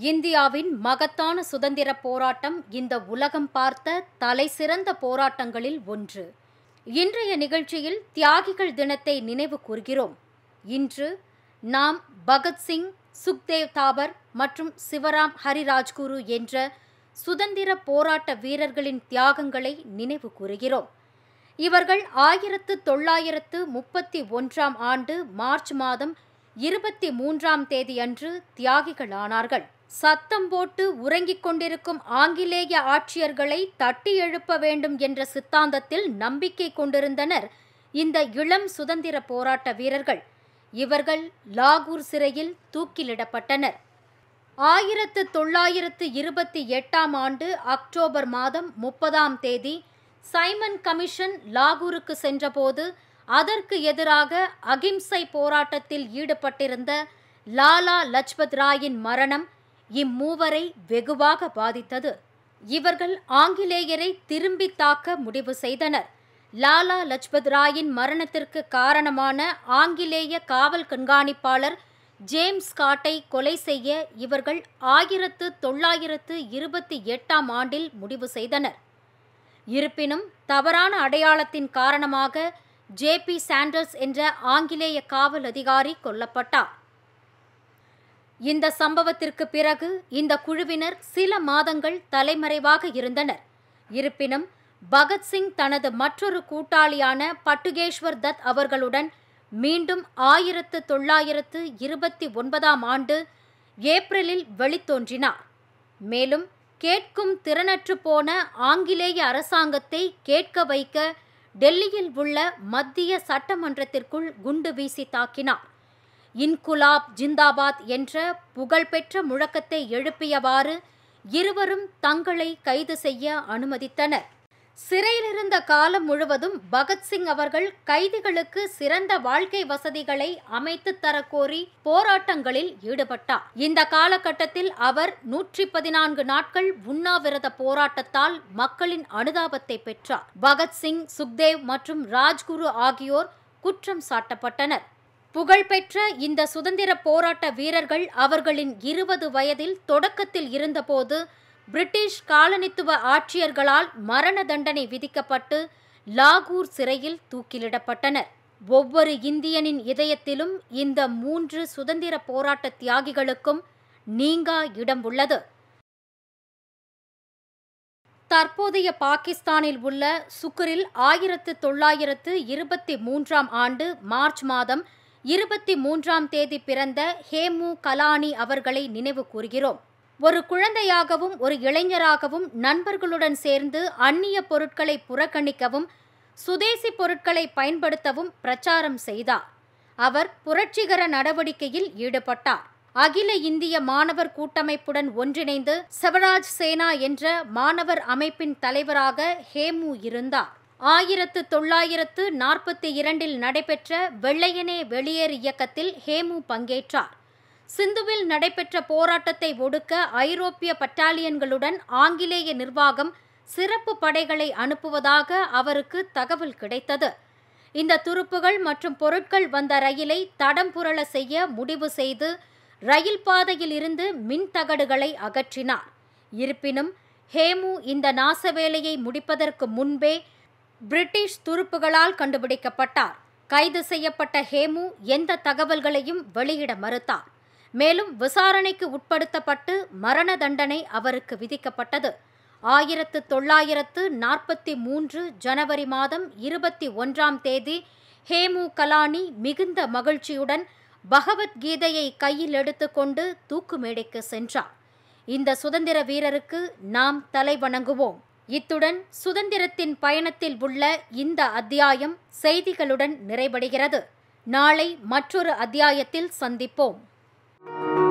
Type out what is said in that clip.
இந்தியாவின் மகத்தான சுதந்திர போராட்டம் இந்த உலகம் பார்த்த தலைசிறந்த போராட்டங்களில் ஒன்று இன்றைய நிகழ்ச்சியில் தியாகிகள் தினத்தை நினைவு கூர்கிறோம் இன்று நாம் பகத்சிங் சுக்தேவ் தாபர் மற்றும் சிவராம் ஹரிராஜ்குரு என்ற சுதந்திர போராட்ட வீரர்களின் தியாகங்களை நினைவு கூறுகிறோம் இவர்கள் ஆயிரத்து தொள்ளாயிரத்து முப்பத்தி ஒன்றாம் ஆண்டு மார்ச் மாதம் இருபத்தி மூன்றாம் தேதியன்று தியாகிகளானார்கள் சத்தம் போட்டு உறங்கிக் கொண்டிருக்கும் ஆங்கிலேய ஆட்சியர்களை தட்டி எழுப்ப வேண்டும் என்ற சித்தாந்தத்தில் நம்பிக்கை கொண்டிருந்தனர் இந்த இளம் சுதந்திர போராட்ட வீரர்கள் இவர்கள் லாகூர் சிறையில் தூக்கிலிடப்பட்டனர் ஆயிரத்து தொள்ளாயிரத்து இருபத்தி எட்டாம் ஆண்டு அக்டோபர் மாதம் முப்பதாம் தேதி சைமன் கமிஷன் லாகூருக்கு சென்றபோது அதற்கு எதிராக அகிம்சை போராட்டத்தில் ஈடுபட்டிருந்த லாலா லஜ்பத் ராயின் மரணம் இம்மூவரை வெகுவாக பாதித்தது இவர்கள் ஆங்கிலேயரை திரும்பி தாக்க முடிவு செய்தனர் லாலா லஜ்பத் ராயின் மரணத்திற்கு காரணமான ஆங்கிலேய காவல் கண்காணிப்பாளர் ஜேம்ஸ் காட்டை கொலை செய்ய இவர்கள் ஆயிரத்து தொள்ளாயிரத்து இருபத்தி எட்டாம் ஆண்டில் முடிவு செய்தனர் இருப்பினும் தவறான அடையாளத்தின் காரணமாக ஜே பி சாண்டர்ஸ் என்ற ஆங்கிலேய காவல் அதிகாரி கொல்லப்பட்டார் இந்த சம்பவத்திற்கு பிறகு இந்த குழுவினர் சில மாதங்கள் தலைமறைவாக இருந்தனர் இருப்பினும் பகத்சிங் தனது மற்றொரு கூட்டாளியான பட்டுகேஸ்வர் தத் அவர்களுடன் மீண்டும் ஆயிரத்து தொள்ளாயிரத்து இருபத்தி ஒன்பதாம் ஆண்டு ஏப்ரலில் வெளித்தோன்றினார் மேலும் கேட்கும் திறனற்று போன ஆங்கிலேய அரசாங்கத்தை கேட்க வைக்க டெல்லியில் உள்ள மத்திய சட்டமன்றத்திற்குள் குண்டு வீசி தாக்கினார் இன்குலாப் ஜிந்தாபாத் என்ற புகழ்பெற்ற முழக்கத்தை எழுப்பியவாறு இருவரும் தங்களை கைது செய்ய அனுமதித்தனர் சிறையிலிருந்த காலம் முழுவதும் பகத்சிங் அவர்கள் கைதிகளுக்கு சிறந்த வாழ்க்கை வசதிகளை அமைத்து தரக்கோரி போராட்டங்களில் ஈடுபட்டார் இந்த காலகட்டத்தில் அவர் நூற்றி பதினான்கு நாட்கள் உண்ணாவிரத போராட்டத்தால் மக்களின் அனுதாபத்தை பெற்றார் பகத்சிங் சுக்தேவ் மற்றும் ராஜ்குரு ஆகியோர் குற்றம் சாட்டப்பட்டனர் புகழ்பெற்ற இந்த சுதந்திர போராட்ட வீரர்கள் அவர்களின் இருபது வயதில் தொடக்கத்தில் இருந்தபோது பிரிட்டிஷ் காலனித்துவ ஆட்சியர்களால் மரண தண்டனை விதிக்கப்பட்டு லாகூர் சிறையில் தூக்கிலிடப்பட்டனர் ஒவ்வொரு இந்தியனின் இதயத்திலும் இந்த மூன்று சுதந்திர போராட்ட தியாகிகளுக்கும் நீங்கா இடம் உள்ளது தற்போதைய பாகிஸ்தானில் உள்ள சுக்கரில் ஆயிரத்து தொள்ளாயிரத்து இருபத்தி மூன்றாம் ஆண்டு மார்ச் மாதம் இருபத்தி மூன்றாம் தேதி பிறந்த ஹேமு கலானி அவர்களை நினைவு கூறுகிறோம் ஒரு குழந்தையாகவும் ஒரு இளைஞராகவும் நண்பர்களுடன் சேர்ந்து அந்நிய பொருட்களை புறக்கணிக்கவும் சுதேசி பொருட்களை பயன்படுத்தவும் பிரச்சாரம் செய்தார் அவர் புரட்சிகர நடவடிக்கையில் ஈடுபட்டார் அகில இந்திய மாணவர் கூட்டமைப்புடன் ஒன்றிணைந்து செவராஜ் சேனா என்ற மாணவர் அமைப்பின் தலைவராக ஹேமு இருந்தார் ஆயிரத்து தொள்ளாயிரத்து நாற்பத்தி இரண்டில் நடைபெற்ற வெள்ளையனே வெளியேறு இயக்கத்தில் ஹேமு பங்கேற்றார் சிந்துவில் நடைபெற்ற போராட்டத்தை ஒடுக்க ஐரோப்பிய பட்டாலியன்களுடன் ஆங்கிலேய நிர்வாகம் சிறப்பு படைகளை அனுப்புவதாக அவருக்கு தகவல் கிடைத்தது இந்த துருப்புகள் மற்றும் பொருட்கள் வந்த ரயிலை தடம் புரள செய்ய முடிவு செய்து ரயில் பாதையில் இருந்து மின் தகடுகளை அகற்றினார் இருப்பினும் ஹேமு இந்த நாசவேலையை முடிப்பதற்கு முன்பே பிரிட்டிஷ் துருப்புகளால் கண்டுபிடிக்கப்பட்டார் கைது செய்யப்பட்ட ஹேமு எந்த தகவல்களையும் வெளியிட மறுத்தார் மேலும் விசாரணைக்கு உட்படுத்தப்பட்டு மரண தண்டனை அவருக்கு விதிக்கப்பட்டது ஆயிரத்து தொள்ளாயிரத்து நாற்பத்தி மூன்று ஜனவரி மாதம் இருபத்தி ஒன்றாம் தேதி ஹேமு கலானி மிகுந்த மகிழ்ச்சியுடன் பகவத்கீதையை கையில் எடுத்துக்கொண்டு தூக்கு மேடைக்கு சென்றார் இந்த சுதந்திர வீரருக்கு நாம் தலை வணங்குவோம் இத்துடன் சுதந்திரத்தின் பயணத்தில் உள்ள இந்த அத்தியாயம் செய்திகளுடன் நிறைவடைகிறது நாளை மற்றொரு அத்தியாயத்தில் சந்திப்போம்